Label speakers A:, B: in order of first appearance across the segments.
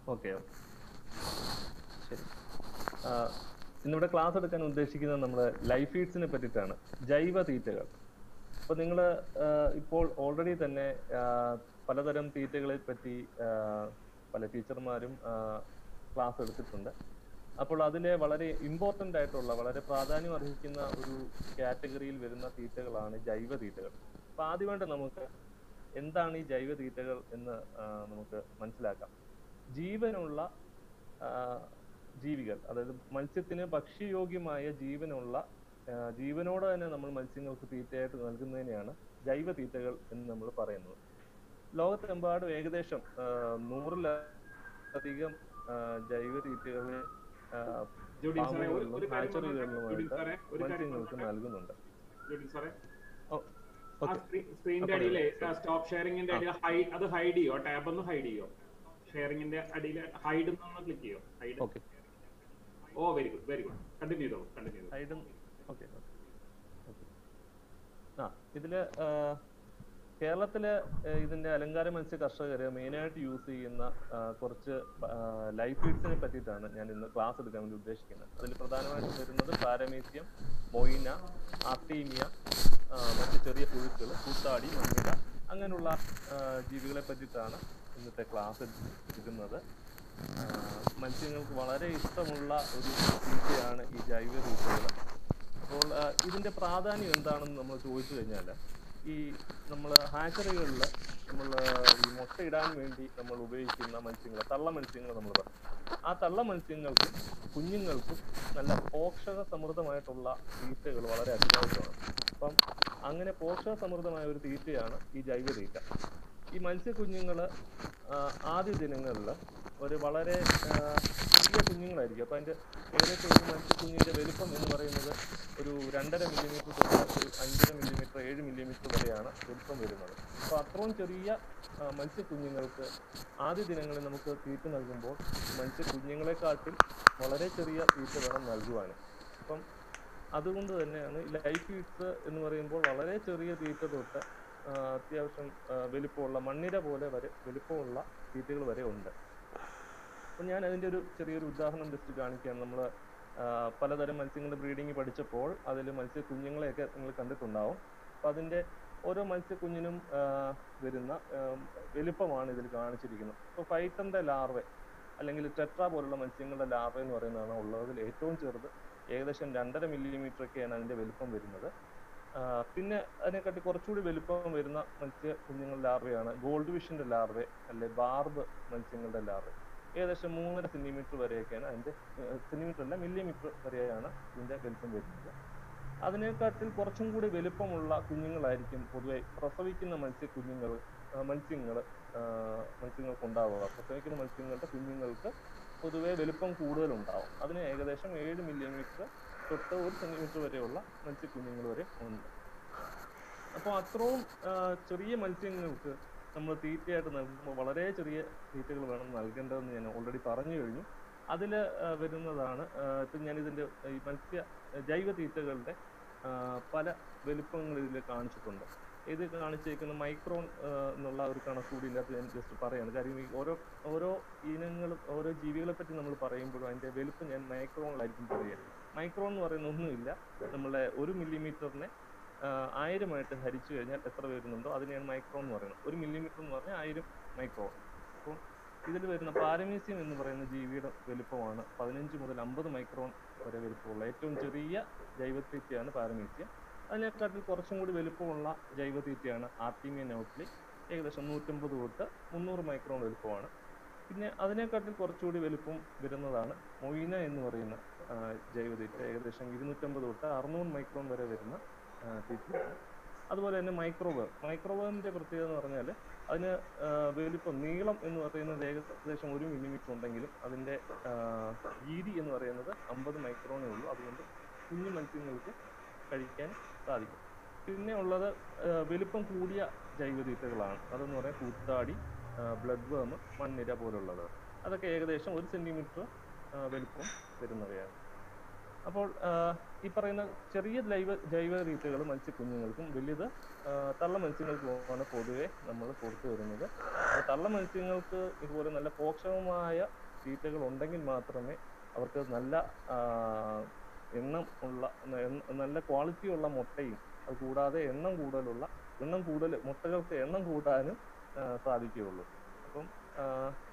A: Okay okay ശരി ആ, ഇന്നിവിടെ ക്ലാസ് എടുക്കാൻ ഉദ്ദേശിക്കുന്നത് നമ്മൾ ലൈഫ് ഫീഡ്സിനെ പറ്റിയിട്ടാണ് ജൈവ തീറ്റകൾ അപ്പോൾ നിങ്ങൾ ഇപ്പോൾ ഓൾറെഡി തന്നെ ആ, പലതരം തീറ്റകളെ പറ്റി ആ, പല ടീച്ചർമാരും ക്ലാസ് എടുത്തിട്ടുണ്ട് അപ്പോൾ അതിലെ വളരെ ഇമ്പോർട്ടൻ്റ് ആയിട്ടുള്ള വളരെ പ്രാധാന്യം അർഹിക്കുന്ന ഒരു കാറ്റഗറിയിൽ വരുന്ന തീറ്റകളാണ് ജൈവ തീറ്റകൾ അപ്പോൾ ആദ്യമായിട്ട് നമുക്ക് എന്താണ് ഈ ജൈവ തീറ്റകൾ എന്ന് ആ, നമുക്ക് മനസ്സിലാക്കാം ജീവനുള്ള ആ, ജീവികൾ അതായത് മത്സ്യത്തിന് ഭക്ഷ്യയോഗ്യമായ ജീവനുള്ള ആ, ജീവനോടെ തന്നെ നമ്മൾ മത്സ്യങ്ങൾക്ക് തീറ്റയായിട്ട് നൽകുന്നതിനെയാണ് ജൈവ തീറ്റകൾ എന്ന് നമ്മൾ പറയുന്നത് ലോകത്തെമ്പാടും ഏകദേശം ആ, നൂറിലധികം ആ, ജൈവ തീറ്റകളെ ആ,
B: ജോഡി സാറേ, ഒരു- ഒരു കാര്യം പറഞ്ഞോട്ടെ? ജോഡി
A: ഹാച്ചറികളിലുമായിട്ട്
B: സാറേ, ഒരു കാര്യം
A: മത്സ്യങ്ങൾക്ക്
B: പറഞ്ഞോട്ടെ?
A: നൽകുന്നുണ്ട്
B: ജോഡി സാറേ
A: ഓ
B: ആ
A: ഓക്കെ
B: സ്ക്രീ- സ്ക്രീനിന്റെ
A: അപ്പോൾ
B: അടിയിലെ
A: ശരി.
B: സ്റ്റോപ്പ് ഷെയറിംഗിന്റെ അടിയിൽ ഹൈഡ് അത് ഹൈഡ് ചെയ്യോ ടാബ് ഒന്ന് ഹൈഡ് ചെയ്യോ ഷെയറിംഗിന്റെ അടിയിൽ ഹൈഡ് എന്നൊന്ന് ക്ലിക്ക് ചെയ്യോ hide
A: okay
B: oh very good very good continue ചെയ്തോളൂ കണ്ടിന്യൂ ചെയ്തോളൂ
A: സൈഡും ഓക്കെ ഓക്കെ ആ ഇതില് ആ, കേരളത്തിലെ ആ, ഇതിന്റെ അലങ്കാര മത്സ്യ കർഷകര് മെയിനായിട്ട് യൂസ് ചെയ്യുന്ന ആ, കുറച്ച് ലൈഫ് ഫീഡ്സിനെ പറ്റിയിട്ടാണ് ഞാൻ ഇന്ന് ക്ലാസ് എടുക്കാൻ വേണ്ടി ഉദ്ദേശിക്കുന്നത് അതിൽ പ്രധാനമായിട്ടും വരുന്നത് പാരമീസിയം മൊയിന ആർട്ടീമിയ ആ, മറ്റ് ചെറിയ പുഴുക്കൾ കൂത്താടി മണ്ണിര അങ്ങനെയുള്ള ആ, ജീവികളെ പറ്റിയിട്ടാണ് ഇന്നത്തെ ക്ലാസ് എടുക്കുന്നത് ആ, മത്സ്യങ്ങൾക്ക് വളരെ ഇഷ്ടമുള്ള ഒരു തീറ്റയാണ് ഈ ജൈവ തീറ്റകൾ അപ്പോൾ ആ, ഇതിന്റെ പ്രാധാന്യം എന്താണെന്ന് നമ്മൾ ചോദിച്ചു കഴിഞ്ഞാൽ ഈ നമ്മൾ ഹാച്ചറികളിൽ നമ്മൾ ഈ മുട്ടയിടാൻ വേണ്ടി നമ്മൾ ഉപയോഗിക്കുന്ന മത്സ്യങ്ങൾ തള്ള മത്സ്യങ്ങൾ നമ്മൾ പറയും ആ തള്ള മത്സ്യങ്ങൾക്കും കുഞ്ഞുങ്ങൾക്കും നല്ല പോഷക സമൃദ്ധമായിട്ടുള്ള തീറ്റകൾ വളരെ അത്യാവശ്യമാണ് അപ്പം അങ്ങനെ പോഷക സമൃദ്ധമായ ഒരു തീറ്റയാണ് ഈ ജൈവ തീറ്റ ഈ മത്സ്യക്കുഞ്ഞുങ്ങൾ ആദ്യ ദിനങ്ങളിൽ ഒരു വളരെ ആ, ചെറിയ കുഞ്ഞുങ്ങളായിരിക്കും അപ്പോൾ അതിൻ്റെ ഏകദേശം ഒരു മത്സ്യക്കുഞ്ഞിൻ്റെ വലുപ്പം എന്ന് പറയുന്നത് ഒരു രണ്ടര മില്ലിമീറ്റർ തൊട്ട് ഒരു അഞ്ചര മില്ലിമീറ്റർ ഏഴ് മില്ലിമീറ്റർ വരെയാണ് വലുപ്പം വരുന്നത് അപ്പോൾ അത്രയും ചെറിയ ആ, മത്സ്യക്കുഞ്ഞുങ്ങൾക്ക് ആദ്യ ദിനങ്ങളിൽ നമുക്ക് തീറ്റ നൽകുമ്പോൾ മത്സ്യക്കുഞ്ഞുങ്ങളെക്കാട്ടിൽ വളരെ ചെറിയ തീറ്റ വേണം നൽകുവാൻ അപ്പം അതുകൊണ്ട് തന്നെയാണ് ലൈഫ് ഫീഡ്സ് എന്ന് പറയുമ്പോൾ വളരെ ചെറിയ തീറ്റ തൊട്ട് ആ, അത്യാവശ്യം ആ, വലിപ്പമുള്ള മണ്ണിര പോലെ വരെ വലിപ്പമുള്ള തീറ്റകൾ വരെ ഉണ്ട് അപ്പം ഞാൻ അതിൻ്റെ ഒരു ചെറിയൊരു ഉദാഹരണം ജസ്റ്റ് കാണിക്കുകയാണ് നമ്മൾ പലതരം മത്സ്യങ്ങളുടെ ബ്രീഡിങ് പഠിച്ചപ്പോൾ അതിൽ മത്സ്യ കുഞ്ഞുങ്ങളെയൊക്കെ നിങ്ങൾ കണ്ടിട്ടുണ്ടാവും അപ്പം അതിൻ്റെ ഓരോ മത്സ്യക്കുഞ്ഞിനും ആ, വരുന്ന ആ, വലിപ്പമാണ് ഇതിൽ കാണിച്ചിരിക്കുന്നത് ഇപ്പോൾ ഫൈറ്ററിൻ്റെ ലാർവ അല്ലെങ്കിൽ ടെട്ര പോലുള്ള മത്സ്യങ്ങളുടെ ലാർവ എന്ന് പറയുന്നതാണ് ഉള്ളതിൽ ഏറ്റവും ചെറുത് ഏകദേശം രണ്ടര മില്ലിമീറ്റർ ഒക്കെയാണ് അതിൻ്റെ വലിപ്പം വരുന്നത് ആ, പിന്നെ അതിനെക്കാട്ടി കുറച്ചുകൂടി വലുപ്പം വരുന്ന മത്സ്യ കുഞ്ഞുങ്ങളുടെ ലാർവയാണ് ഗോൾഡ് ഫിഷിന്റെ ലാർവ അല്ലെ ബാർബ് മത്സ്യങ്ങളുടെ ലാർവ ഏകദേശം മൂന്നര സെന്റിമീറ്റർ വരെയൊക്കെയാണ് അതിന്റെ സെന്റിമീറ്റർ അല്ല മില്ലിമീറ്റർ വരെയാണ് ഇതിന്റെ വലിപ്പം വരുന്നത് അതിനെക്കാട്ടിൽ കുറച്ചും കൂടി വലുപ്പമുള്ള കുഞ്ഞുങ്ങളായിരിക്കും പൊതുവെ പ്രസവിക്കുന്ന മത്സ്യ കുഞ്ഞുങ്ങൾ മത്സ്യങ്ങൾ മത്സ്യങ്ങൾക്ക് ഉണ്ടാവുക പ്രസവിക്കുന്ന മത്സ്യങ്ങളുടെ കുഞ്ഞുങ്ങൾക്ക് പൊതുവെ വലുപ്പം കൂടുതലുണ്ടാവും അതിന് ഏകദേശം ഏഴ് മില്ലിമീറ്റർ തൊട്ട് ഒരു സെന്റിമീറ്റർ വരെയുള്ള മത്സ്യക്കുഞ്ഞുങ്ങൾ വരെ ഉണ്ട് അപ്പോൾ അത്രയും ആ, ചെറിയ മത്സ്യങ്ങൾക്ക് നമ്മൾ തീറ്റയായിട്ട് നൽകുമ്പോൾ വളരെ ചെറിയ തീറ്റകൾ വേണം നൽകേണ്ടതെന്ന് ഞാൻ ഓൾറെഡി പറഞ്ഞു കഴിഞ്ഞു അതിൽ വരുന്നതാണ് ആ, ഇപ്പം ഞാൻ ഇതിൻ്റെ ഈ മത്സ്യ ജൈവ തീറ്റകളുടെ ആ, പല വലുപ്പങ്ങൾ ഇതിൽ കാണിച്ചിട്ടുണ്ട് ഇത് കാണിച്ചേക്കുന്ന മൈക്രോൺ എന്നുള്ള ഒരു കണക്കുകൂടി ഇല്ലാത്ത ഞാൻ ജസ്റ്റ് പറയാണ് കാര്യം ഈ ഓരോ ഓരോ ഇനങ്ങളും ഓരോ ജീവികളെ പറ്റി നമ്മൾ പറയുമ്പോഴും അതിൻ്റെ വലുപ്പം ഞാൻ മൈക്രോണിലായിരിക്കും പറയുക മൈക്രോൺ എന്ന് പറയുന്ന ഒന്നുമില്ല നമ്മളെ ഒരു മില്ലിമീറ്ററിനെ ആയിരമായിട്ട് ഹരിച്ചു കഴിഞ്ഞാൽ എത്ര വരുന്നുണ്ടോ അതിനെയാണ് മൈക്രോൺ എന്ന് പറയുന്നത് ഒരു മില്ലിമീറ്റർ എന്ന് പറഞ്ഞാൽ ആയിരം മൈക്രോൺ അപ്പോൾ ഇതിൽ വരുന്ന പാരമീസിയം എന്ന് പറയുന്ന ജീവിയുടെ വലുപ്പമാണ് പതിനഞ്ച് മുതൽ അമ്പത് മൈക്രോൺ വരെ വലുപ്പമുള്ള ഏറ്റവും ചെറിയ ജൈവതീറ്റയാണ് പാരമീസിയം അതിനെക്കാട്ടിൽ കുറച്ചും കൂടി വലുപ്പമുള്ള ജൈവതീറ്റയാണ് ആർട്ടീമിയ നൗട്ട്ലി ഏകദേശം നൂറ്റമ്പത് തൊട്ട് മുന്നൂറ് മൈക്രോൺ വലുപ്പമാണ് പിന്നെ അതിനെക്കാട്ടിൽ കുറച്ചുകൂടി വലുപ്പം വരുന്നതാണ് മൊയ്ന എന്ന് പറയുന്ന ആ, ജൈവതീറ്റ ഏകദേശം ഇരുന്നൂറ്റമ്പത് തൊട്ട് അറുന്നൂറ് മൈക്രോൺ വരെ വരുന്ന ആ, തീറ്റയാണ് അതുപോലെ തന്നെ മൈക്രോവേവ് മൈക്രോവേവിന്റെ പ്രത്യേകത എന്ന് പറഞ്ഞാൽ അതിന് ആ, വലിപ്പം നീളം എന്ന് പറയുന്നത് ഏകദേശം ഒരു മില്ലിമീറ്റർ ഉണ്ടെങ്കിലും അതിന്റെ ആ, വീതി എന്ന് പറയുന്നത് അമ്പത് മൈക്രോണേ ഉള്ളൂ അതുകൊണ്ട് കുഞ്ഞു മത്സ്യങ്ങൾക്ക് കഴിക്കാൻ സാധിക്കും പിന്നെ ഉള്ളത് ആ, വലിപ്പം കൂടിയ ജൈവതീറ്റകളാണ് അതെന്ന് പറയാൻ കൂത്താടി ബ്ലഡ് വേം മണ്ണിര പോലുള്ളത് അതൊക്കെ ഏകദേശം ഒരു സെന്റിമീറ്റർ വലിപ്പം വരുന്നവയാണ് അപ്പോൾ ആ, ഈ പറയുന്ന ചെറിയ ജൈവ ജൈവ തീറ്റകൾ മത്സ്യക്കുഞ്ഞുങ്ങൾക്കും വലുത് ആ, തള്ള മത്സ്യങ്ങൾക്കുമാണ് പൊതുവെ നമ്മൾ കൊടുത്തു വരുന്നത് അപ്പോൾ തള്ള മത്സ്യങ്ങൾക്ക് ഇതുപോലെ നല്ല പോഷകമായ തീറ്റകൾ ഉണ്ടെങ്കിൽ മാത്രമേ അവർക്ക് നല്ല ആ, എണ്ണം ഉള്ള എണ്ണ- നല്ല ക്വാളിറ്റി ഉള്ള മുട്ടയും അത് കൂടാതെ എണ്ണം കൂടുതലുള്ള എണ്ണം കൂടുതൽ മുട്ടകൾക്ക് എണ്ണം കൂട്ടാനും ആ, സാധിക്കുകയുള്ളൂ അപ്പം ആ,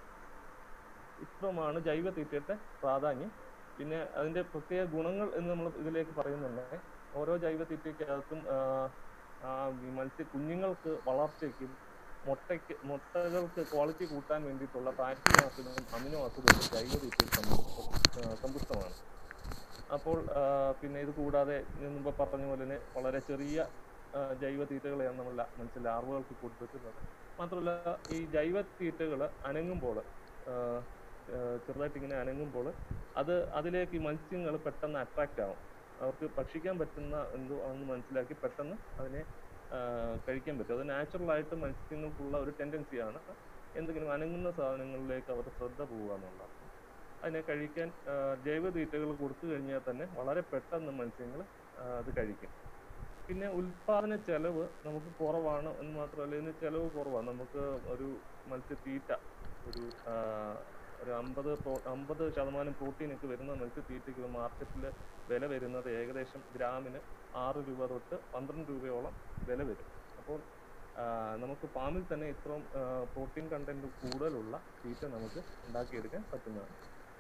A: ഇത്രയുമാണ് ജൈവ തീറ്റയുടെ പ്രാധാന്യം പിന്നെ അതിന്റെ പ്രത്യേക ഗുണങ്ങൾ എന്ന് നമ്മൾ ഇതിലേക്ക് പറയുന്നുണ്ട് ഓരോ ജൈവ തീറ്റയ്ക്കകത്തും ആ, ആ ഈ മത്സ്യ കുഞ്ഞുങ്ങൾക്ക് വളർച്ചയ്ക്കും മുട്ടയ്ക്ക് മുട്ടകൾക്ക് ക്വാളിറ്റി കൂട്ടാൻ വേണ്ടിയിട്ടുള്ള ഫാറ്റി ആസിഡും അമിനോ ആസിഡും ജൈവ തീറ്റയിൽ സമ്പുഷ്ട- ആ, സമ്പുഷ്ടമാണ് അപ്പോൾ ആ, പിന്നെ ഇത് കൂടാതെ ഞാൻ മുമ്പ് പറഞ്ഞ പോലെ തന്നെ വളരെ ചെറിയ ആ, ജൈവ തീറ്റകളെയാണ് നമ്മൾ ലാ- മത്സ്യ ലാർവകൾക്ക് കൊടുക്കുന്നത് മാത്രമല്ല ഈ ജൈവ തീറ്റകൾ അനങ്ങുമ്പോൾ ചെറുതായിട്ട് ഇങ്ങനെ അനങ്ങുമ്പോൾ അത് അതിലേക്ക് ഈ മത്സ്യങ്ങൾ പെട്ടെന്ന് അട്രാക്റ്റ് ആവും അവർക്ക് ഭക്ഷിക്കാൻ പറ്റുന്ന എന്തോ ആണെന്ന് മനസ്സിലാക്കി പെട്ടെന്ന് അതിനെ ആ, കഴിക്കാൻ പറ്റും അത് നാച്ചുറൽ ആയിട്ട് മത്സ്യങ്ങൾക്കുള്ള ഒരു ടെൻഡൻസിയാണ് എന്തെങ്കിലും അനങ്ങുന്ന സാധനങ്ങളിലേക്ക് അവരുടെ ശ്രദ്ധ പോവുക എന്നുള്ളത് അതിനെ കഴിക്കാൻ ആ, ജൈവ തീറ്റകൾ കൊടുത്തു കഴിഞ്ഞാൽ തന്നെ വളരെ പെട്ടെന്ന് മത്സ്യങ്ങൾ അത് കഴിക്കും പിന്നെ ഉൽപാദന ചെലവ് നമുക്ക് കുറവാണ് എന്ന് മാത്രമല്ല ഇതിന് ചെലവ് കുറവാണ് നമുക്ക് ഒരു മത്സ്യത്തീറ്റ ഒരു ആ, ഒരു അമ്പത് അമ്പത് ശതമാനം പ്രോട്ടീൻ ഒക്കെ വരുന്ന മത്സ്യത്തീറ്റയ്ക്ക് മാർക്കറ്റിൽ വില വരുന്നത് ഏകദേശം ഗ്രാമിന് ആറ് രൂപ തൊട്ട് പന്ത്രണ്ട് രൂപയോളം വില വരും അപ്പോൾ ആ, നമുക്ക് ഫാമിൽ തന്നെ ഇത്രയും പ്രോട്ടീൻ കണ്ടന്റ് കൂടുതലുള്ള തീറ്റ നമുക്ക് ഉണ്ടാക്കിയെടുക്കാൻ പറ്റുന്നതാണ്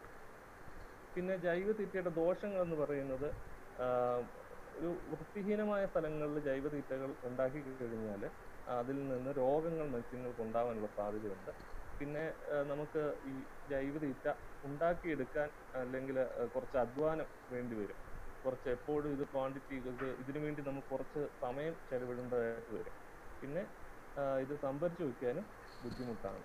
A: പിന്നെ ജൈവ തീറ്റയുടെ ദോഷങ്ങൾ എന്ന് പറയുന്നത് ആ, ഒരു വൃത്തിഹീനമായ സ്ഥലങ്ങളിൽ ജൈവ തീറ്റകൾ ഉണ്ടാക്കി കഴിഞ്ഞാൽ അതിൽ നിന്ന് രോഗങ്ങൾ മത്സ്യങ്ങൾക്ക് ഉണ്ടാവാനുള്ള സാധ്യതയുണ്ട് പിന്നെ ആ, നമുക്ക് ഈ ജൈവ തീറ്റ ഉണ്ടാക്കിയെടുക്കാൻ അല്ലെങ്കിൽ ആ, കുറച്ച് അധ്വാനം വേണ്ടി വരും കുറച്ച് എപ്പോഴും ഇത് ക്വാണ്ടിറ്റി ഇത് ഇതിനു വേണ്ടി നമുക്ക് കുറച്ച് സമയം ചെലവിടേണ്ടതായിട്ട് വരും പിന്നെ ആ, ഇത് സംഭരിച്ചു വെക്കാനും ബുദ്ധിമുട്ടാണ്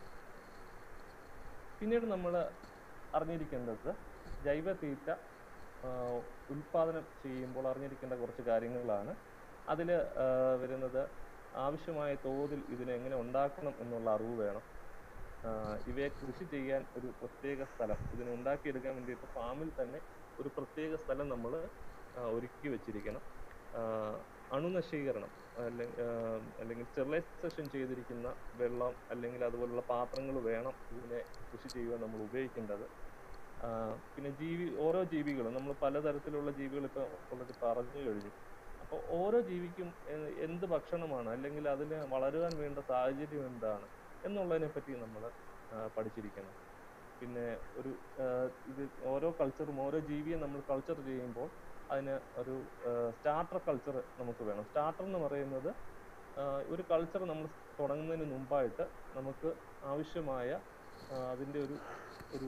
A: പിന്നീട് നമ്മൾ അറിഞ്ഞിരിക്കേണ്ടത് ജൈവ തീറ്റ ആ, ഉൽപാദനം ചെയ്യുമ്പോൾ അറിഞ്ഞിരിക്കേണ്ട കുറച്ച് കാര്യങ്ങളാണ് അതിൽ വരുന്നത് ആവശ്യമായ തോതിൽ ഇതിനെ എങ്ങനെ ഉണ്ടാക്കണം എന്നുള്ള അറിവ് വേണം ആ, ഇവയെ കൃഷി ചെയ്യാൻ ഒരു പ്രത്യേക സ്ഥലം ഇതിനെ ഉണ്ടാക്കിയെടുക്കാൻ വേണ്ടിയിട്ട് ഫാമിൽ തന്നെ ഒരു പ്രത്യേക സ്ഥലം നമ്മൾ ഒരുക്കി വെച്ചിരിക്കണം ആ, അണുനശീകരണം അല്ലെങ്കിൽ അല്ലെങ്കിൽ സ്റ്റെറിലൈസേഷൻ ചെയ്തിരിക്കുന്ന വെള്ളം അല്ലെങ്കിൽ അതുപോലുള്ള പാത്രങ്ങൾ വേണം ഇതിനെ കൃഷി ചെയ്യുവാൻ നമ്മൾ ഉപയോഗിക്കേണ്ടത് ആ, പിന്നെ ജീവി ഓരോ ജീവികളും നമ്മൾ പലതരത്തിലുള്ള ജീവികൾ ഇപ്പോൾ ഓൾറെഡി പറഞ്ഞു കഴിഞ്ഞു അപ്പോൾ ഓരോ ജീവിക്കും എ- എന്ത് ഭക്ഷണമാണ് അല്ലെങ്കിൽ അതിന് വളരുവാൻ വേണ്ട സാഹചര്യം എന്താണ് എന്നുള്ളതിനെ പറ്റി നമ്മൾ പഠിച്ചിരിക്കണം പിന്നെ ഒരു ആ, ഇത് ഓരോ കൾച്ചറും ഓരോ ജീവിയെ നമ്മൾ കൾച്ചർ ചെയ്യുമ്പോൾ അതിന് ഒരു സ്റ്റാർട്ടർ കൾച്ചർ നമുക്ക് വേണം സ്റ്റാർട്ടർ എന്ന് പറയുന്നത് ആ, ഒരു കൾച്ചർ നമ്മൾ തുടങ്ങുന്നതിന് മുമ്പായിട്ട് നമുക്ക് ആവശ്യമായ ആ, അതിൻ്റെ ഒരു ഒരു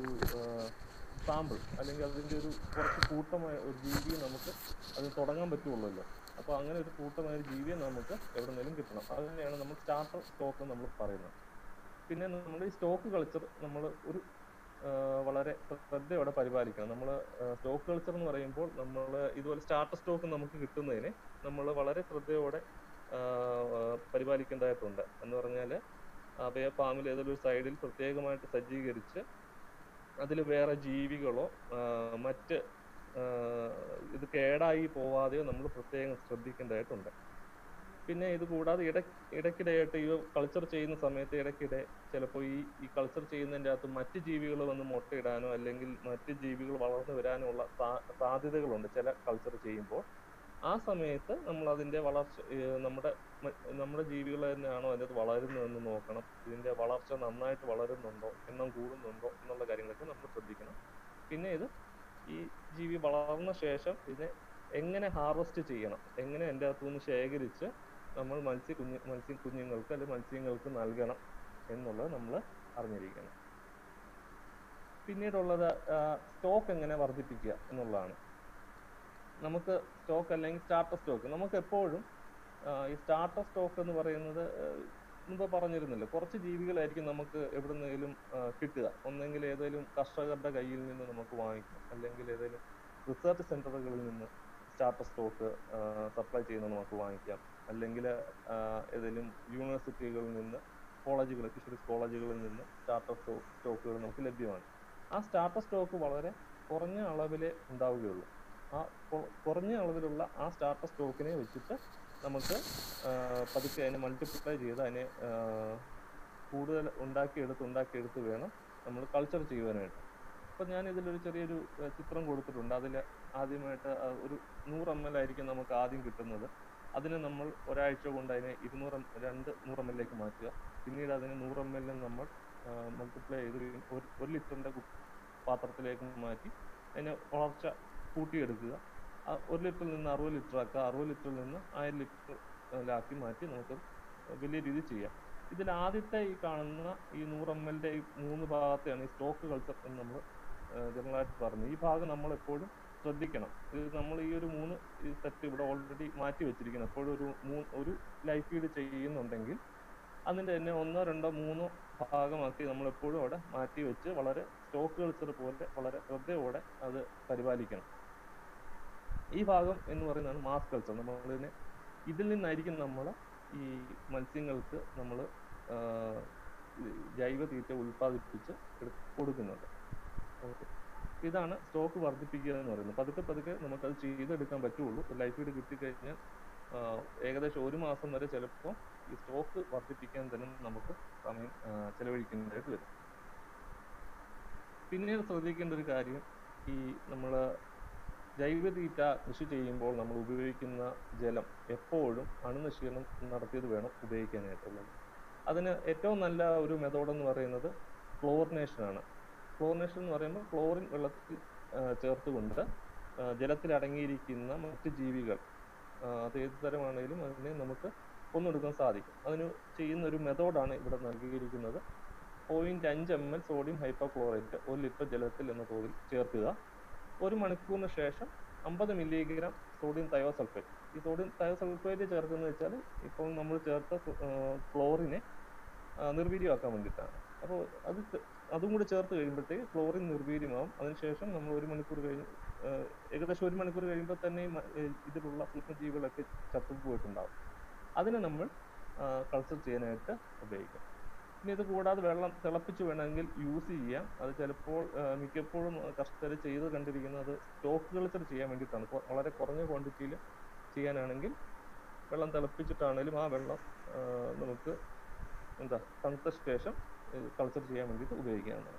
A: സാമ്പിൾ അല്ലെങ്കിൽ അതിൻ്റെ ഒരു കുറച്ച് കൂട്ടമായ ഒരു ജീവിയെ നമുക്ക് അത് തുടങ്ങാൻ പറ്റുള്ളല്ലോ അപ്പോൾ അങ്ങനെ ഒരു കൂട്ടമായ ഒരു ജീവിയെ നമുക്ക് എവിടെന്നെങ്കിലും കിട്ടണം അത് തന്നെയാണ് നമ്മൾ സ്റ്റാർട്ടർ സ്റ്റോക്ക് നമ്മൾ പറയുന്നത് പിന്നെ നമ്മൾ ഈ സ്റ്റോക്ക് കൾച്ചർ നമ്മൾ ഒരു ആ, വളരെ ശ്രദ്ധയോടെ പരിപാലിക്കണം നമ്മൾ സ്റ്റോക്ക് കൾച്ചർ എന്ന് പറയുമ്പോൾ നമ്മൾ ഇതുപോലെ സ്റ്റാർട്ടർ സ്റ്റോക്ക് നമുക്ക് കിട്ടുന്നതിന് നമ്മൾ വളരെ ശ്രദ്ധയോടെ ആ, ആ, പരിപാലിക്കേണ്ടതായിട്ടുണ്ട് എന്ന് പറഞ്ഞാൽ അവയെ ഫാമിൽ ഏതെങ്കിലും ഒരു സൈഡിൽ പ്രത്യേകമായിട്ട് സജ്ജീകരിച്ച് അതിൽ വേറെ ജീവികളോ ആ, മറ്റ് ആ, ഇത് കേടായി പോവാതെയോ നമ്മൾ പ്രത്യേകം ശ്രദ്ധിക്കേണ്ടതായിട്ടുണ്ട് പിന്നെ ഇത് കൂടാതെ ഇട ഇടയ്ക്കിടെയായിട്ട് ഈ കൾച്ചർ ചെയ്യുന്ന സമയത്ത് ഇടയ്ക്കിടെ ചിലപ്പോൾ ഈ ഈ കൾച്ചർ ചെയ്യുന്നതിൻ്റെ അകത്ത് മറ്റ് ജീവികൾ വന്ന് മുട്ടയിടാനോ അല്ലെങ്കിൽ മറ്റ് ജീവികൾ വളർന്നു വരാനോ ഉള്ള സാ- സാധ്യതകളുണ്ട് ചില കൾച്ചർ ചെയ്യുമ്പോൾ ആ സമയത്ത് നമ്മൾ അതിൻ്റെ വളർച്ച ഏർ നമ്മുടെ മ- നമ്മുടെ ജീവികൾ തന്നെയാണോ അതിനകത്ത് വളരുന്നതെന്ന് നോക്കണം ഇതിൻ്റെ വളർച്ച നന്നായിട്ട് വളരുന്നുണ്ടോ എണ്ണം കൂടുന്നുണ്ടോ എന്നുള്ള കാര്യങ്ങളൊക്കെ നമ്മൾ ശ്രദ്ധിക്കണം പിന്നെ ഇത് ഈ ജീവി വളർന്ന ശേഷം ഇതിനെ എങ്ങനെ ഹാർവെസ്റ്റ് ചെയ്യണം എങ്ങനെ എൻ്റെ അകത്തുനിന്ന് ശേഖരിച്ച് നമ്മൾ മത്സ്യ കുഞ്ഞു മത്സ്യ കുഞ്ഞുങ്ങൾക്ക് അല്ലെങ്കിൽ മത്സ്യങ്ങൾക്ക് നൽകണം എന്നുള്ളത് നമ്മൾ അറിഞ്ഞിരിക്കണം പിന്നീടുള്ളത് സ്റ്റോക്ക് എങ്ങനെ വർദ്ധിപ്പിക്കുക എന്നുള്ളതാണ് നമുക്ക് സ്റ്റോക്ക് അല്ലെങ്കിൽ സ്റ്റാർട്ടർ സ്റ്റോക്ക് നമുക്ക് എപ്പോഴും ആ, ഈ സ്റ്റാർട്ടർ സ്റ്റോക്ക് എന്ന് പറയുന്നത് ആ, മുമ്പ് പറഞ്ഞിരുന്നല്ലോ കുറച്ച് ജീവികളായിരിക്കും നമുക്ക് എവിടുന്നെങ്കിലും ആ, കിട്ടുക ഒന്നെങ്കിൽ ഏതെങ്കിലും കർഷകരുടെ കയ്യിൽ നിന്ന് നമുക്ക് വാങ്ങിക്കാം അല്ലെങ്കിൽ ഏതെങ്കിലും റിസർച്ച് സെന്ററുകളിൽ നിന്ന് സ്റ്റാർട്ടർ സ്റ്റോക്ക് സപ്ലൈ ചെയ്യുന്നത് നമുക്ക് വാങ്ങിക്കാം അല്ലെങ്കിൽ ഏതെങ്കിലും യൂണിവേഴ്സിറ്റികളിൽ നിന്ന് കോളേജുകൾ ഫിഷറീസ് കോളേജുകളിൽ നിന്ന് സ്റ്റാർട്ടർ സ്റ്റോക്കുകൾ നമുക്ക് ലഭ്യമാണ് ആ സ്റ്റാർട്ടർ സ്റ്റോക്ക് വളരെ കുറഞ്ഞ അളവിലേ ഉണ്ടാവുകയുള്ളൂ ആ കൊ- കുറഞ്ഞ അളവിലുള്ള ആ സ്റ്റാർട്ടർ സ്റ്റോക്കിനെ വെച്ചിട്ട് നമുക്ക് ആ, പതുക്കെ അതിനെ മൾട്ടിപ്ലൈ ചെയ്ത് അതിനെ ആ, കൂടുതൽ ഉണ്ടാക്കിയെടുത്ത് ഉണ്ടാക്കിയെടുത്ത് വേണം നമ്മൾ കൾച്ചർ ചെയ്യുവാനായിട്ട് അപ്പോൾ ഞാൻ ഇതിലൊരു ചെറിയൊരു ആ, ചിത്രം കൊടുത്തിട്ടുണ്ട് അതിൽ ആദ്യമായിട്ട് ആ ഒരു നൂറ് എം എൽ ആയിരിക്കും നമുക്ക് ആദ്യം കിട്ടുന്നത് അതിനെ നമ്മൾ ഒരാഴ്ച കൊണ്ട് അതിനെ ഇരുന്നൂറ് എം- രണ്ട് നൂറ് എം എല്ലിലേക്ക് മാറ്റുക പിന്നീട് അതിനെ നൂറ് എം എല്ലിൽ നമ്മൾ മൾട്ടിപ്ലൈ ചെയ്ത് ഒരു ഒരു ലിറ്ററിൻ്റെ പാത്രത്തിലേക്ക് മാറ്റി അതിനെ വളർച്ച കൂട്ടിയെടുക്കുക ആ ഒരു ലിറ്ററിൽ നിന്ന് അറുപത് ലിറ്റർ ആക്കുക അറുപത് ലിറ്ററിൽ നിന്ന് ആയിരം ലിറ്ററിലാക്കി മാറ്റി നമുക്ക് വലിയ രീതിയിൽ ചെയ്യാം ഇതിൽ ആദ്യത്തെ ഈ കാണുന്ന ഈ നൂറ് എം എല്ലിൻ്റെ ഈ മൂന്ന് ഭാഗത്തെയാണ് ഈ സ്റ്റോക്ക് കൾച്ചർ എന്ന് നമ്മൾ ജനറലായിട്ട് പറഞ്ഞു ഈ ഭാഗം നമ്മൾ എപ്പോഴും ശ്രദ്ധിക്കണം ഇത് നമ്മൾ ഈ ഒരു മൂന്ന് ഈ സെറ്റ് ഇവിടെ ഓൾറെഡി മാറ്റി വെച്ചിരിക്കണം എപ്പോഴും ഒരു മൂ ഒരു ലൈഫ് ഫീഡ് ചെയ്യുന്നുണ്ടെങ്കിൽ അതിൻ്റെ തന്നെ ഒന്നോ രണ്ടോ മൂന്നോ ഭാഗമാക്കി നമ്മൾ എപ്പോഴും അവിടെ മാറ്റി വെച്ച് വളരെ സ്റ്റോക്ക് കൾച്ചർ പോലെ വളരെ ശ്രദ്ധയോടെ അത് പരിപാലിക്കണം ഈ ഭാഗം എന്ന് പറയുന്നതാണ് മാസ് കൾച്ചർ നമ്മളിതിനെ ഇതിൽ നിന്നായിരിക്കും നമ്മൾ ഈ മത്സ്യങ്ങൾക്ക് നമ്മൾ ജൈവ തീറ്റ ഉൽപ്പാദിപ്പിച്ച് എടു- കൊടുക്കുന്നത് ഓക്കെ ഇതാണ് സ്റ്റോക്ക് വർദ്ധിപ്പിക്കുക എന്ന് പറയുന്നത് പതുക്കെ പതുക്കെ നമുക്കത് ചെയ്തെടുക്കാൻ പറ്റുള്ളൂ ലൈഫ് ഫീഡ് കിട്ടിക്കഴിഞ്ഞാൽ ആ, ഏകദേശം ഒരു മാസം വരെ ചിലപ്പോൾ ഈ സ്റ്റോക്ക് വർദ്ധിപ്പിക്കാൻ തന്നെ നമുക്ക് സമയം ആ, ചെലവഴിക്കേണ്ടതായിട്ട് വരും പിന്നീട് ശ്രദ്ധിക്കേണ്ട ഒരു കാര്യം ഈ നമ്മൾ ജൈവ തീറ്റ കൃഷി ചെയ്യുമ്പോൾ നമ്മൾ ഉപയോഗിക്കുന്ന ജലം എപ്പോഴും അണുനശീകരണം നടത്തിയത് വേണം ഉപയോഗിക്കാനായിട്ടുള്ളത് അതിന് ഏറ്റവും നല്ല ഒരു മെത്തേഡ് എന്ന് പറയുന്നത് ക്ലോറിനേഷൻ ആണ് ക്ലോറിനേഷൻ എന്ന് പറയുമ്പോൾ ക്ലോറിൻ വെള്ളത്തിൽ ആ, ചേർത്തുകൊണ്ട് ആ, ജലത്തിൽ അടങ്ങിയിരിക്കുന്ന മറ്റ് ജീവികൾ ആ, അത് ഏത് തരമാണെങ്കിലും അതിനെ നമുക്ക് കൊന്നെടുക്കാൻ സാധിക്കും അതിന് ചെയ്യുന്ന ഒരു മെത്തേഡാണ് ഇവിടെ നൽകിയിരിക്കുന്നത് പോയിന്റ് അഞ്ച് എം എൽ സോഡിയം ഹൈപ്പോക്ലോറേറ്റ് ഒരു ലിറ്റർ ജലത്തിൽ എന്ന തോതിൽ ചേർക്കുക ഒരു മണിക്കൂറിന് ശേഷം അമ്പത് മില്ലിഗ്രാം സോഡിയം തയോസൾഫേറ്റ് ഈ സോഡിയം തയോസൾഫേറ്റ് ചേർക്കുന്നത് വെച്ചാൽ ഇപ്പോൾ നമ്മൾ ചേർത്ത ക്ലോറിനെ നിർവീര്യമാക്കാൻ വേണ്ടിയിട്ടാണ് അപ്പോൾ അത് ചെ- അതും കൂടി ചേർത്ത് കഴിയുമ്പോഴത്തേക്ക് ക്ലോറിൻ നിർവീര്യമാവും അതിനുശേഷം നമ്മൾ ഒരു മണിക്കൂർ കഴിഞ്ഞ് ആ, ഏകദേശം ഒരു മണിക്കൂർ കഴിയുമ്പോൾ തന്നെ ഈ മ- ഏ, ഇതിലുള്ള സൂക്ഷ്മജീവികളൊക്കെ ചത്തുപോയിട്ടുണ്ടാവും അതിനെ നമ്മൾ കൾച്ചർ ചെയ്യാനായിട്ട് ഉപയോഗിക്കാം ഇനി ഇത് കൂടാതെ വെള്ളം തിളപ്പിച്ച് വേണമെങ്കിൽ യൂസ് ചെയ്യാം അത് ചിലപ്പോൾ ആ, മിക്കപ്പോഴും കർഷകർ ചെയ്ത് കണ്ടിരിക്കുന്നത് സ്റ്റോക്ക് കൾച്ചർ ചെയ്യാൻ വേണ്ടിയിട്ടാണ് കൊ- വളരെ കുറഞ്ഞ ക്വാണ്ടിറ്റിയിൽ ചെയ്യാനാണെങ്കിൽ വെള്ളം തിളപ്പിച്ചിട്ടാണേലും ആ വെള്ളം ആ, നമുക്ക് എന്താ തണുത്ത ശേഷം കൾച്ചർ ചെയ്യാൻ വേണ്ടിയിട്ട് ഉപയോഗിക്കാവുന്നതാണ്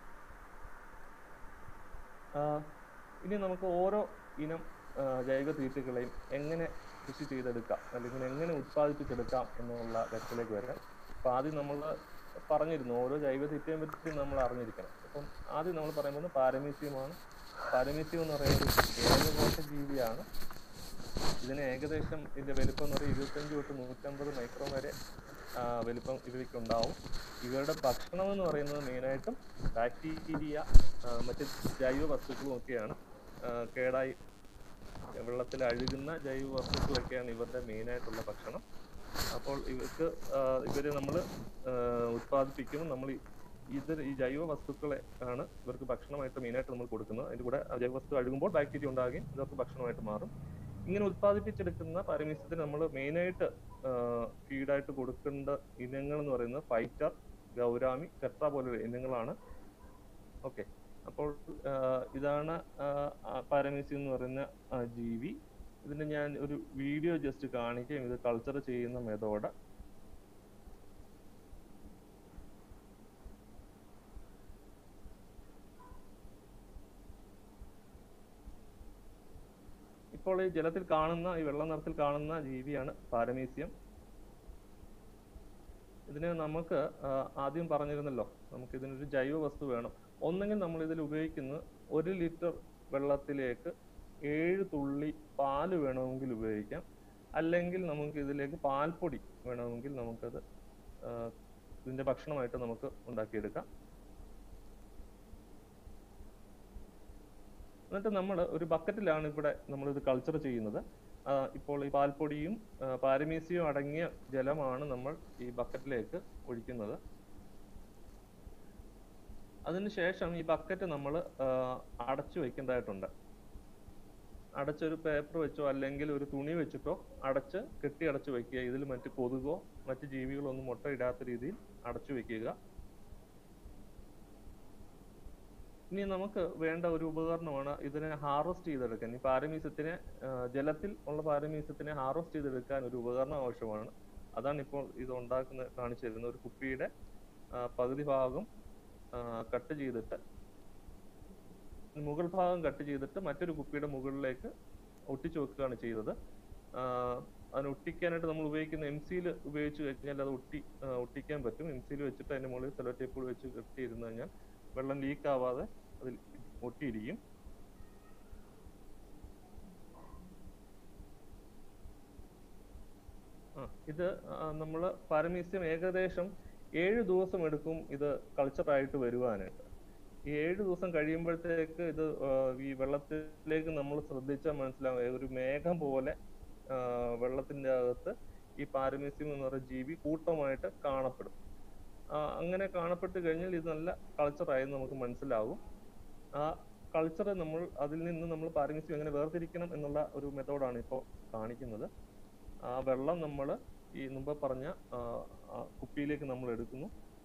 A: ആ, ഇനി നമുക്ക് ഓരോ ഇനം ആ, ജൈവ തീറ്റകളെയും എങ്ങനെ കൃഷി ചെയ്തെടുക്കാം അല്ലെങ്കിൽ എങ്ങനെ ഉത്പാദിപ്പിച്ചെടുക്കാം എന്നുള്ള ഘട്ടത്തിലേക്ക് വരാം അപ്പോൾ ആദ്യം നമ്മൾ പറഞ്ഞിരുന്നു ഓരോ ജൈവ തീറ്റയെ പറ്റി നമ്മൾ അറിഞ്ഞിരിക്കണം അപ്പം ആദ്യം നമ്മൾ പറയുന്നത് പാരമീസ്യമാണ് പാരമീസ്യം എന്ന് പറയുന്നത് ഏകകോശ ജീവിയാണ് ഇതിന് ഏകദേശം ഇതിന്റെ വലിപ്പം എന്ന് പറയുന്നത് ഇരുപത്തഞ്ച് തൊട്ട് നൂറ്റമ്പത് മൈക്രോൺ വരെ ആ, വലിപ്പം ഇവയ്ക്ക് ഉണ്ടാവും ഇവരുടെ ഭക്ഷണം എന്ന് പറയുന്നത് മെയിനായിട്ടും ബാക്ടീരിയ ആ, മറ്റ് ജൈവ വസ്തുക്കളും ഒക്കെയാണ് ആ, കേടായി വെള്ളത്തിൽ അഴുകുന്ന ജൈവ വസ്തുക്കളൊക്കെയാണ് ഇവരുടെ മെയിനായിട്ടുള്ള ഭക്ഷണം അപ്പോൾ ഇവർക്ക് ആ, ഇവരെ നമ്മൾ ഉത്പാദിപ്പിക്കുമ്പോൾ നമ്മൾ ഇത് ഈ ജൈവ വസ്തുക്കളെ ആണ് ഇവർക്ക് ഭക്ഷണമായിട്ട് മെയിനായിട്ട് നമ്മൾ കൊടുക്കുന്നത് അതിന്റെ കൂടെ ആ ജൈവ വസ്തു അഴുകുമ്പോൾ ബാക്ടീരിയ ഉണ്ടാകുകയും ഇവർക്ക് ഭക്ഷണമായിട്ട് മാറും ഇങ്ങനെ ഉത്പാദിപ്പിച്ചെടുക്കുന്ന പാരമീസ്യത്തിന് നമ്മൾ മെയിനായിട്ട് ഫീഡായിട്ട് കൊടുക്കേണ്ട ഇനങ്ങൾ എന്ന് പറയുന്നത് ഫൈറ്റർ ഗൗരാമി ടെട്ര പോലുള്ള ഇനങ്ങളാണ് ഓക്കെ അപ്പോൾ ആ, ഇതാണ് പാരമീസ്യം എന്ന് പറയുന്ന ആ, ജീവി ഇതിന് ഞാൻ ഒരു വീഡിയോ ജസ്റ്റ് കാണിക്കുകയും ഇത് കൾച്ചർ ചെയ്യുന്ന മെതോഡ് ഇപ്പോൾ ഈ ജലത്തിൽ കാണുന്ന ഈ വെള്ള നിറത്തിൽ കാണുന്ന ജീവിയാണ് പാരമീസ്യം ഇതിന് നമുക്ക് ആ, ആദ്യം പറഞ്ഞിരുന്നല്ലോ നമുക്ക് ഇതിനൊരു ജൈവ വസ്തു വേണം ഒന്നെങ്കിൽ നമ്മൾ ഇതിൽ ഉപയോഗിക്കുന്നത് ഒരു ലിറ്റർ വെള്ളത്തിലേക്ക് ഏഴ് തുള്ളി പാല് വേണമെങ്കിൽ ഉപയോഗിക്കാം അല്ലെങ്കിൽ നമുക്ക് ഇതിലേക്ക് പാൽപ്പൊടി വേണമെങ്കിൽ നമുക്കത് ആ, ഇതിന്റെ ഭക്ഷണമായിട്ട് നമുക്ക് ഉണ്ടാക്കിയെടുക്കാം എന്നിട്ട് നമ്മൾ ഒരു ബക്കറ്റിലാണ് ഇവിടെ നമ്മൾ ഇത് കൾച്ചർ ചെയ്യുന്നത് ആ, ഇപ്പോൾ ഈ പാൽപ്പൊടിയും ആ, പാരമീസിയും അടങ്ങിയ ജലമാണ് നമ്മൾ ഈ ബക്കറ്റിലേക്ക് ഒഴിക്കുന്നത് അതിനുശേഷം ഈ ബക്കറ്റ് നമ്മൾ അടച്ചു വെക്കേണ്ടതായിട്ടുണ്ട് അടച്ചൊരു പേപ്പർ വെച്ചോ അല്ലെങ്കിൽ ഒരു തുണി വെച്ചിട്ടോ അടച്ച് കെട്ടി അടച്ചു വെക്കുക ഇതിൽ മറ്റ് കൊതുകോ മറ്റ് ജീവികളോ ഒന്നും മുട്ടയിടാത്ത രീതിയിൽ അടച്ചു വെക്കുക ഇനി നമുക്ക് വേണ്ട ഒരു ഉപകരണമാണ് ഇതിനെ ഹാർവസ്റ്റ് ചെയ്തെടുക്കാൻ ഈ പാരമീസത്തിനെ ആ, ജലത്തിൽ ഉള്ള പാരമീസത്തിനെ ഹാർവസ്റ്റ് ചെയ്തെടുക്കാൻ ഒരു ഉപകരണം ആവശ്യമാണ് അതാണ് ഇപ്പോൾ ഇത് ഉണ്ടാക്കുന്ന കാണിച്ചു തരുന്ന ഒരു കുപ്പിയുടെ ആ, പകുതി ഭാഗം കട്ട് ചെയ്തിട്ട് മുകൾ ഭാഗം കട്ട് ചെയ്തിട്ട് മറ്റൊരു കുപ്പിയുടെ മുകളിലേക്ക് ഒട്ടിച്ചു വെക്കുകയാണ് ചെയ്തത് ആ, അതിന് ഒട്ടിക്കാനായിട്ട് നമ്മൾ ഉപയോഗിക്കുന്ന എം സിയിൽ ഉപയോഗിച്ച് കഴിഞ്ഞാൽ അത് ഒട്ടി ആ, ഒട്ടിക്കാൻ പറ്റും എം സിയിൽ വെച്ചിട്ട് അതിന്റെ മുകളിൽ സെലോ ടേപ്പ് വെച്ച് കെട്ടിയിരുന്നു കഴിഞ്ഞാൽ വെള്ളം ലീക്ക് ആവാതെ അതിൽ ഒട്ടിയിരിക്കും ആ, ഇത് നമ്മൾ പാരമീസ്യം ഏകദേശം ഏഴ് ദിവസം എടുക്കും ഇത് കൾച്ചറായിട്ട് വരുവാനായിട്ട് ഈ ഏഴ് ദിവസം കഴിയുമ്പോഴത്തേക്ക് ഇത് ആ, ഈ വെള്ളത്തിലേക്ക് നമ്മൾ ശ്രദ്ധിച്ചാൽ മനസ്സിലാവും ഒരു മേഘം പോലെ ആ, വെള്ളത്തിന്റെ അകത്ത് ഈ പാരമീസ്യം എന്ന് പറയുന്ന ജീവി കൂട്ടമായിട്ട് കാണപ്പെടും ആ, അങ്ങനെ കാണപ്പെട്ട് കഴിഞ്ഞാൽ ഇത് നല്ല കൾച്ചറായി നമുക്ക് മനസ്സിലാവും ആ കൾച്ചർ നമ്മൾ അതിൽ നിന്ന് നമ്മൾ പാരമീസ്യം എങ്ങനെ വേർതിരിക്കണം എന്നുള്ള ഒരു മെത്തേഡാണ് ഇപ്പോൾ കാണിക്കുന്നത് ആ വെള്ളം നമ്മൾ ഈ മുമ്പ് പറഞ്ഞ ആ, ആ കുപ്പിയിലേക്ക് നമ്മൾ എടുക്കുന്നു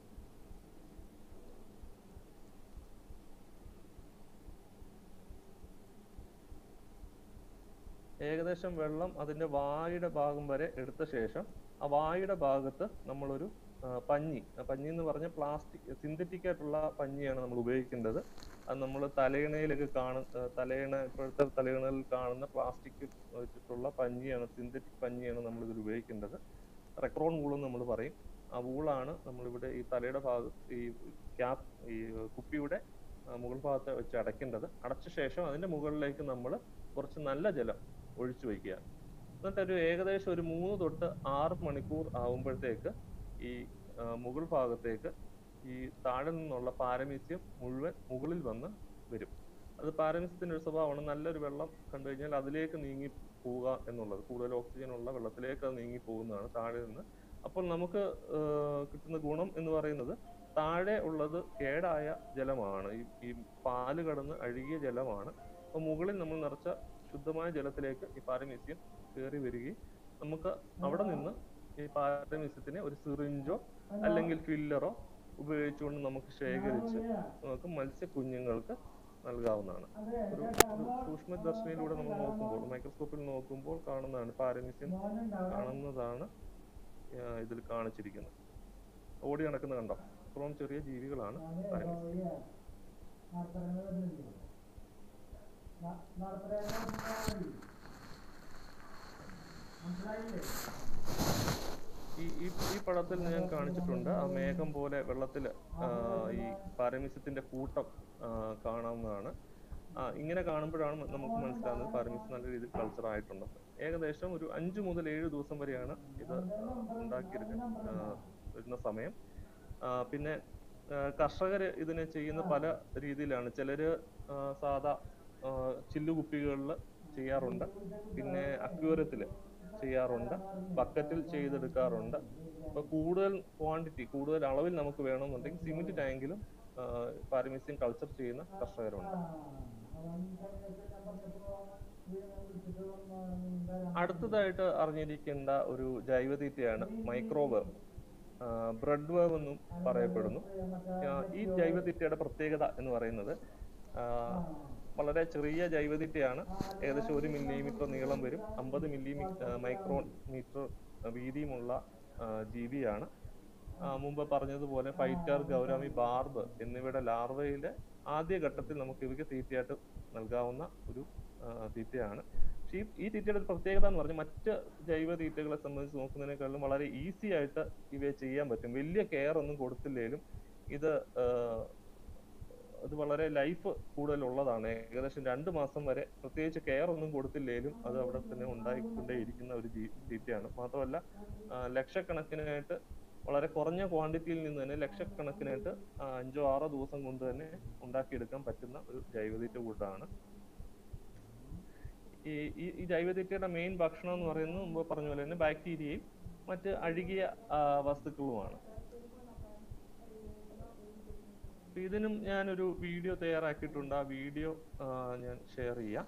A: ഏകദേശം വെള്ളം അതിന്റെ വായുടെ ഭാഗം വരെ എടുത്ത ശേഷം ആ വായുടെ ഭാഗത്ത് നമ്മളൊരു ആ, പഞ്ഞി ആ പഞ്ഞി എന്ന് പറഞ്ഞ പ്ലാസ്റ്റിക് സിന്തറ്റിക് ആയിട്ടുള്ള പഞ്ഞിയാണ് നമ്മൾ ഉപയോഗിക്കേണ്ടത് അത് നമ്മൾ തലയിണയിലൊക്കെ കാണുന്ന തലയിണ ഇപ്പോഴത്തെ തലയിണയിൽ കാണുന്ന പ്ലാസ്റ്റിക് വെച്ചിട്ടുള്ള പഞ്ഞിയാണ് സിന്തറ്റിക് പഞ്ഞിയാണ് നമ്മൾ ഇതിൽ ഉപയോഗിക്കേണ്ടത് റെക്രോൺ വൂൾ എന്ന് നമ്മൾ പറയും ആ വൂളാണ് നമ്മളിവിടെ ഈ തലയുടെ ഭാഗത്ത് ഈ ക്യാപ് ഈ കുപ്പിയുടെ ആ, മുകൾ ഭാഗത്ത് വെച്ച് അടയ്ക്കേണ്ടത് അടച്ച ശേഷം അതിന്റെ മുകളിലേക്ക് നമ്മൾ കുറച്ച് നല്ല ജലം ഒഴിച്ചു വയ്ക്കുക എന്നിട്ട് ഒരു ഏകദേശം ഒരു മൂന്ന് തൊട്ട് ആറ് മണിക്കൂർ ആവുമ്പോഴത്തേക്ക് ഈ ആ, മുകൾ ഭാഗത്തേക്ക് ഈ താഴെ നിന്നുള്ള പാരമീസ്യം മുഴുവൻ മുകളിൽ വന്ന് വരും അത് പാരമീസ്യത്തിന്റെ ഒരു സ്വഭാവമാണ് നല്ലൊരു വെള്ളം കണ്ടു കഴിഞ്ഞാൽ അതിലേക്ക് നീങ്ങി പോവുക എന്നുള്ളത് കൂടുതൽ ഓക്സിജൻ ഉള്ള വെള്ളത്തിലേക്ക് അത് നീങ്ങി പോകുന്നതാണ് താഴെ നിന്ന് അപ്പോൾ നമുക്ക് ആ, കിട്ടുന്ന ഗുണം എന്ന് പറയുന്നത് താഴെ ഉള്ളത് കേടായ ജലമാണ് ഈ ഈ പാല് കടന്ന് അഴുകിയ ജലമാണ് അപ്പൊ മുകളിൽ നമ്മൾ നിറച്ച ശുദ്ധമായ ജലത്തിലേക്ക് ഈ പാരമീസ്യം കയറി വരികയും നമുക്ക് അവിടെ നിന്ന് ഈ പാരമീസ്യത്തിനെ ഒരു സിറിഞ്ചോ അല്ലെങ്കിൽ ഫില്ലറോ ഉപയോഗിച്ചുകൊണ്ട് നമുക്ക് ശേഖരിച്ച് നമുക്ക് മത്സ്യ കുഞ്ഞുങ്ങൾക്ക് നൽകാവുന്നതാണ് ഒരു ഒരു സൂക്ഷ്മദർശിനിയിലൂടെ നമ്മൾ നോക്കുമ്പോൾ മൈക്രോസ്കോപ്പിൽ നോക്കുമ്പോൾ കാണുന്നതാണ് പാരമീസ്യം കാണുന്നതാണ് ആ, ഇതിൽ കാണിച്ചിരിക്കുന്നത് ഓടി നടക്കുന്നത് കണ്ടോ ഇത്രയും ചെറിയ ജീവികളാണ് പാരമീസ്യം ഈ ഈ ഈ പടത്തിൽ ഞാൻ കാണിച്ചിട്ടുണ്ട് ആ മേഘം പോലെ വെള്ളത്തിൽ ഈ പാരമീസ്യത്തിന്റെ കൂട്ടം ആ, കാണാവുന്നതാണ് ആ ഇങ്ങനെ കാണുമ്പോഴാണ് നമുക്ക് മനസ്സിലാകുന്നത് പാരമീസ്യം നല്ല രീതിയിൽ കൾച്ചർ ആയിട്ടുണ്ട് ഏകദേശം ഒരു അഞ്ചു മുതൽ ഏഴ് ദിവസം വരെയാണ് ഇത് ഉണ്ടാക്കിയെടുക്കാൻ ആ, വരുന്ന സമയം ആ, പിന്നെ കർഷകർ ഇതിനെ ചെയ്യുന്ന പല രീതിയിലാണ് ചിലര് ആ, സാധാ ആ, ചില്ലുകുപ്പികളിൽ ചെയ്യാറുണ്ട് പിന്നെ അക്വേറിയത്തില് ചെയ്യാറുണ്ട് ബക്കറ്റിൽ ചെയ്തെടുക്കാറുണ്ട് അപ്പൊ കൂടുതൽ ക്വാണ്ടിറ്റി കൂടുതൽ അളവിൽ നമുക്ക് വേണമെന്നുണ്ടെങ്കിൽ സിമെന്റ് ടാങ്കിലും പാരമീസ്യം കൾച്ചർ ചെയ്യുന്ന കർഷകരുണ്ട് അടുത്തതായിട്ട് അറിഞ്ഞിരിക്കേണ്ട ഒരു ജൈവതീറ്റയാണ് മൈക്രോവേവ് ബ്രെഡ് വേവ് എന്നും പറയപ്പെടുന്നു ആ, ഈ ജൈവതീറ്റയുടെ പ്രത്യേകത എന്ന് പറയുന്നത് ആ, വളരെ ചെറിയ ജൈവതീറ്റയാണ് ഏകദേശം ഒരു മില്ലിമീറ്റർ നീളം വരും അമ്പത് മില്ലിമീറ്റർ മൈക്രോൺ മീറ്റർ വീതിയുമുള്ള ആ, ജീവിയാണ് ആ, മുമ്പ് പറഞ്ഞതുപോലെ ഫൈറ്റർ ഗൗരാമി ബാർബ് എന്നിവയുടെ ലാർവയിലെ ആദ്യ ഘട്ടത്തിൽ നമുക്ക് ഇവയ്ക്ക് തീറ്റയായിട്ട് നൽകാവുന്ന ഒരു ആ, തീറ്റയാണ് പക്ഷേ ഈ ഈ തീറ്റയുടെ ഒരു പ്രത്യേകത എന്ന് പറഞ്ഞാൽ മറ്റ് ജൈവ തീറ്റകളെ സംബന്ധിച്ച് നോക്കുന്നതിനേക്കാളും വളരെ ഈസി ആയിട്ട് ഇവയെ ചെയ്യാൻ പറ്റും വലിയ കെയർ ഒന്നും കൊടുത്തില്ലേലും ഇത് ആ, അത് വളരെ ലൈഫ് കൂടുതലുള്ളതാണ് ഏകദേശം രണ്ട് മാസം വരെ പ്രത്യേകിച്ച് കെയർ ഒന്നും കൊടുത്തില്ലേലും അത് അവിടെ തന്നെ ഉണ്ടായിക്കൊണ്ടേയിരിക്കുന്ന ഒരു ജീ- തീറ്റയാണ് മാത്രമല്ല ആ, ലക്ഷക്കണക്കിനായിട്ട് വളരെ കുറഞ്ഞ ക്വാണ്ടിറ്റിയിൽ നിന്ന് തന്നെ ലക്ഷക്കണക്കിനായിട്ട് ആ, അഞ്ചോ ആറോ ദിവസം കൊണ്ട് തന്നെ ഉണ്ടാക്കിയെടുക്കാൻ പറ്റുന്ന ഒരു ജൈവതീറ്റ കൂട്ടാണ് ഈ ഈ ഈ ജൈവതീറ്റയുടെ മെയിൻ ഭക്ഷണം എന്ന് പറയുന്നത് മുമ്പ് പറഞ്ഞ പോലെ തന്നെ ബാക്ടീരിയയും മറ്റ് അഴുകിയ ആ, വസ്തുക്കളുമാണ് അപ്പൊ ഇതിനും ഞാനൊരു വീഡിയോ തയ്യാറാക്കിയിട്ടുണ്ട് ആ വീഡിയോ ഞാൻ ഷെയർ ചെയ്യാം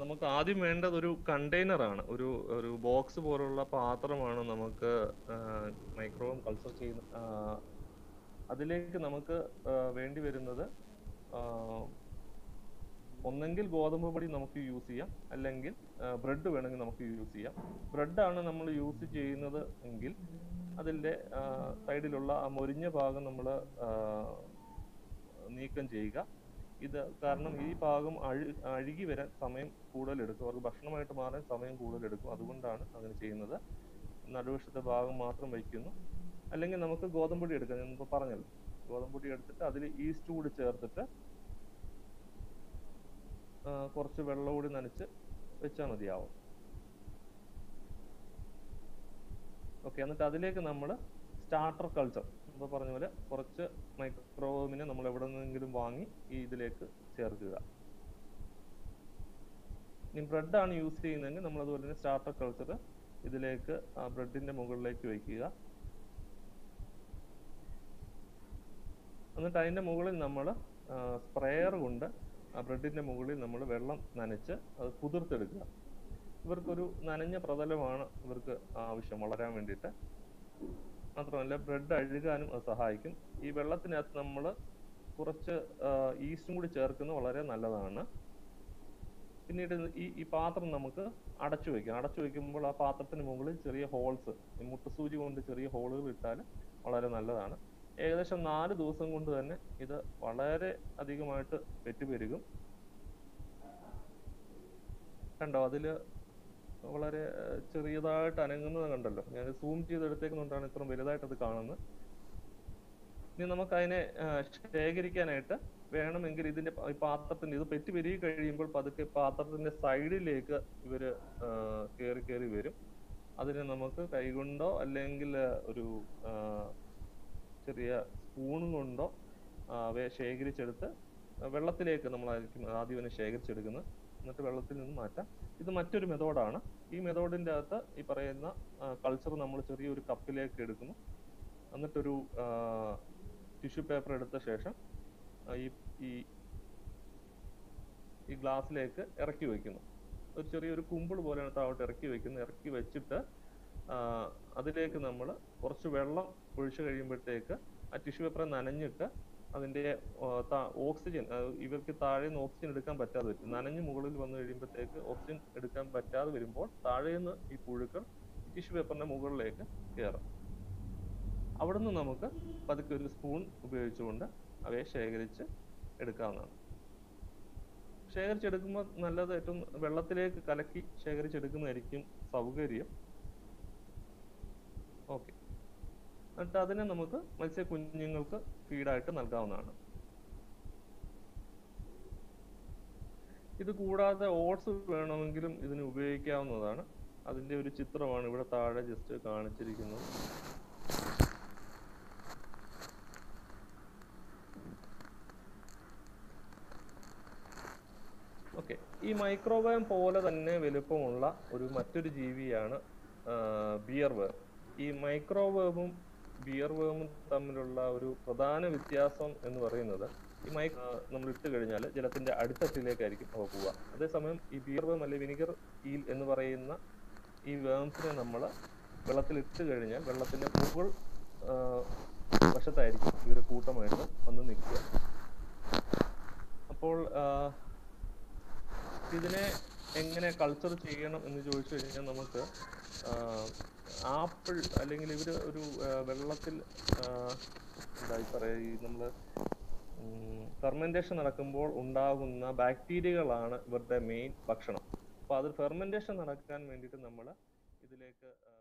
A: നമുക്ക് ആദ്യം വേണ്ടത് ഒരു കണ്ടെയ്നർ ആണ് ഒരു ഒരു ബോക്സ് പോലുള്ള പാത്രമാണ് നമുക്ക് മൈക്രോവേവ് കൾച്ചർ ചെയ്യുന്ന ആ, അതിലേക്ക് നമുക്ക് ആ, വേണ്ടി വരുന്നത് ആ, ഒന്നെങ്കിൽ ഗോതമ്പ് പൊടി നമുക്ക് യൂസ് ചെയ്യാം അല്ലെങ്കിൽ ബ്രെഡ് വേണമെങ്കിൽ നമുക്ക് യൂസ് ചെയ്യാം ബ്രെഡാണ് നമ്മൾ യൂസ് ചെയ്യുന്നത് എങ്കിൽ അതിൻ്റെ സൈഡിലുള്ള ആ മൊരിഞ്ഞ ഭാഗം നമ്മൾ നീക്കം ചെയ്യുക ഇത് കാരണം ഈ ഭാഗം അഴു അഴുകി വരാൻ സമയം കൂടുതലെടുക്കും അവർക്ക് ഭക്ഷണമായിട്ട് മാറാൻ സമയം കൂടുതലെടുക്കും അതുകൊണ്ടാണ് അങ്ങനെ ചെയ്യുന്നത് നടുവശത്തെ ഭാഗം മാത്രം വയ്ക്കുന്നു അല്ലെങ്കിൽ നമുക്ക് ഗോതമ്പൊടി എടുക്കാം ഞാൻ മുമ്പ് പറഞ്ഞല്ലോ ഗോതമ്പൊടി എടുത്തിട്ട് അതിൽ ഈസ്റ്റ് കൂടി ചേർത്തിട്ട് ആ, കുറച്ച് വെള്ളം കൂടി നനച്ച് വെച്ചാൽ മതിയാവും ഓക്കെ എന്നിട്ട് അതിലേക്ക് നമ്മൾ സ്റ്റാർട്ടർ കൾച്ചർ ഇപ്പോൾ പറഞ്ഞ പോലെ കുറച്ച് മൈക്രോവേവിനെ നമ്മൾ എവിടെ നിന്നെങ്കിലും വാങ്ങി ഈ ഇതിലേക്ക് ചേർക്കുക ഇനി ബ്രെഡാണ് യൂസ് ചെയ്യുന്നതെങ്കിൽ നമ്മൾ അതുപോലെ തന്നെ സ്റ്റാർട്ടർ കൾച്ചർ ഇതിലേക്ക് ആ ബ്രെഡിന്റെ മുകളിലേക്ക് വയ്ക്കുക എന്നിട്ട് അതിന്റെ മുകളിൽ നമ്മൾ സ്പ്രെയർ കൊണ്ട് ആ ബ്രെഡിന്റെ മുകളിൽ നമ്മൾ വെള്ളം നനച്ച് അത് കുതിർത്തെടുക്കുക ഇവർക്കൊരു നനഞ്ഞ പ്രതലമാണ് ഇവർക്ക് ആവശ്യം വളരാൻ വേണ്ടിയിട്ട് മാത്രമല്ല ബ്രെഡ് അഴുകാനും അത് സഹായിക്കും ഈ വെള്ളത്തിനകത്ത് നമ്മൾ കുറച്ച് ഈസ്റ്റും കൂടി ചേർക്കുന്നത് വളരെ നല്ലതാണ് പിന്നീട് ഇത് ഈ ഈ പാത്രം നമുക്ക് അടച്ചു വെക്കാം അടച്ചു വെക്കുമ്പോൾ ആ പാത്രത്തിന് മുകളിൽ ചെറിയ ഹോൾസ് മുട്ടുസൂചി കൊണ്ട് ചെറിയ ഹോളുകൾ ഇട്ടാൽ വളരെ നല്ലതാണ് ഏകദേശം നാല് ദിവസം കൊണ്ട് തന്നെ ഇത് വളരെ അധികമായിട്ട് പെറ്റുപെരുകും കണ്ടോ അതില് വളരെ ഏർ, ചെറിയതായിട്ട് അനങ്ങുന്നത് കണ്ടല്ലോ ഞാൻ സൂം ചെയ്തെടുത്തേക്കുന്നുണ്ടാണ് ഇത്ര വലുതായിട്ട് അത് കാണുന്നത് ഇനി നമുക്ക് അതിനെ ശേഖരിക്കാനായിട്ട് വേണമെങ്കിൽ ഇതിന്റെ പ- ഈ പാത്രത്തിന്റെ ഇത് പെറ്റി പെരുകി കഴിയുമ്പോൾ പതുക്കെ പാത്രത്തിന്റെ സൈഡിലേക്ക് ഇവര് കയറി കയറി വരും അതിനെ നമുക്ക് കൈകൊണ്ടോ അല്ലെങ്കിൽ ഒരു ആ, ചെറിയ സ്പൂൺ കൊണ്ടോ ആ, അവയെ ശേഖരിച്ചെടുത്ത് വെള്ളത്തിലേക്ക് നമ്മളായിരിക്കും ആദ്യം ഇതിനെ ശേഖരിച്ചെടുക്കുന്നത് എന്നിട്ട് വെള്ളത്തിൽ നിന്ന് മാറ്റാം ഇത് മറ്റൊരു മെത്തേഡാണ് ഈ മെത്തേഡിന്റെ അകത്ത് ഈ പറയുന്ന കൾച്ചർ നമ്മൾ ചെറിയൊരു കപ്പിലേക്ക് എടുക്കുന്നു എന്നിട്ടൊരു ടിഷ്യൂ പേപ്പർ എടുത്ത ശേഷം ആ, ഈ ഈ ഈ ഗ്ലാസ്സിലേക്ക് ഇറക്കി വെക്കുന്നു ഒരു ചെറിയൊരു കുമ്പിൾ പോലെയാണ് താഴോട്ട് ഇറക്കി വെക്കുന്നത് ഇറക്കി വെച്ചിട്ട് ആ, അതിലേക്ക് നമ്മൾ കുറച്ച് വെള്ളം ഒഴിച്ചു കഴിയുമ്പോഴത്തേക്ക് ആ ടിഷ്യൂ പേപ്പർ നനഞ്ഞിട്ട് അതിന്റെ ആ, താ- ഓക്സിജൻ ആ, ഇവർക്ക് താഴെ നിന്ന് ഓക്സിജൻ എടുക്കാൻ പറ്റാതെ വരും നനഞ്ഞ് മുകളിൽ വന്നു കഴിയുമ്പോഴത്തേക്ക് ഓക്സിജൻ എടുക്കാൻ പറ്റാതെ വരുമ്പോൾ താഴെ നിന്ന് ഈ പുഴുക്കൾ ടിഷ്യൂ പേപ്പറിന്റെ മുകളിലേക്ക് കയറും അവിടുന്ന് നമുക്ക് പതുക്കെ ഒരു സ്പൂൺ ഉപയോഗിച്ചുകൊണ്ട് അവയെ ശേഖരിച്ച് എടുക്കാവുന്നതാണ് ശേഖരിച്ചെടുക്കുമ്പോൾ നല്ലത് ഏറ്റവും വെള്ളത്തിലേക്ക് കലക്കി ശേഖരിച്ചെടുക്കുന്നതായിരിക്കും സൗകര്യം ഓക്കെ എന്നിട്ട് അതിനെ നമുക്ക് മത്സ്യ കുഞ്ഞുങ്ങൾക്ക് ഫീഡായിട്ട് നൽകാവുന്നതാണ് ഇത് കൂടാതെ ഓട്സ് വേണമെങ്കിലും ഇതിന് ഉപയോഗിക്കാവുന്നതാണ് അതിന്റെ ഒരു ചിത്രമാണ് ഇവിടെ താഴെ ജസ്റ്റ് കാണിച്ചിരിക്കുന്നത് ഓക്കെ ഈ മൈക്രോവേവ് പോലെ തന്നെ വലുപ്പമുള്ള ഒരു മറ്റൊരു ജീവിയാണ് ബിയർ വേവ് ഈ മൈക്രോവേവും ബിയർ വേവും തമ്മിലുള്ള ഒരു പ്രധാന വ്യത്യാസം എന്ന് പറയുന്നത് ഈ മൈ നമ്മൾ ഇട്ട് കഴിഞ്ഞാൽ ജലത്തിന്റെ അടിത്തട്ടിലേക്കായിരിക്കും അവ പോവുക അതേസമയം ഈ ബിയർ വേം അല്ലെങ്കിൽ വിനിഗർ ഈൽ എന്ന് പറയുന്ന ഈ വേംസിനെ നമ്മൾ വെള്ളത്തിൽ ഇട്ട് കഴിഞ്ഞാൽ വെള്ളത്തിന്റെ മുകൾ ആ, വശത്തായിരിക്കും ഇവർ കൂട്ടമായിട്ട് വന്ന് നിൽക്കുക അപ്പോൾ ആ, ഇതിനെ എങ്ങനെ കൾച്ചർ ചെയ്യണം എന്ന് ചോദിച്ചു കഴിഞ്ഞാൽ നമുക്ക് ആപ്പിൾ അല്ലെങ്കിൽ ഇവർ ഒരു ആ, വെള്ളത്തിൽ ആ, എന്താ ഈ പറയാ ഈ നമ്മൾ ഫെർമെന്റേഷൻ നടക്കുമ്പോൾ ഉണ്ടാകുന്ന ബാക്ടീരിയകളാണ് ഇവരുടെ മെയിൻ ഭക്ഷണം അപ്പോൾ അത് ഫെർമെന്റേഷൻ നടക്കാൻ വേണ്ടിയിട്ട് നമ്മൾ ഇതിലേക്ക് ആ,